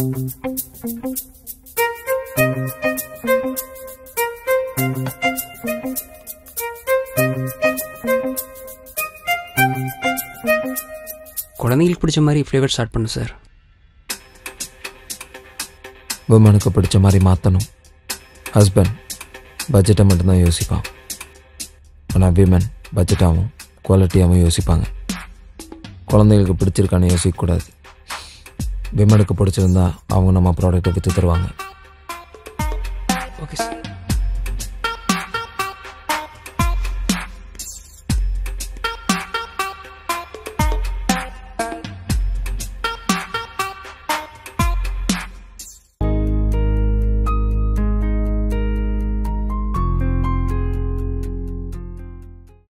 குழந்தைங்களுக்கு பிடிச்ச மாதிரி ஃப்ளேவர் ஸ்டார்ட் பண்ணு சார் விமனுக்கு பிடிச்ச மாதிரி மாற்றணும் ஹஸ்பண்ட் பட்ஜெட்டை மட்டும்தான் யோசிப்பான் ஆனால் விமன் பட்ஜெட்டாகவும் குவாலிட்டியாகவும் யோசிப்பாங்க குழந்தைகளுக்கு பிடிச்சிருக்கான்னு யோசிக்கக்கூடாது விமனுக்கு பிடிச்சிருந்தா அவங்க நம்ம ப்ராடக்ட்டை விற்று தருவாங்க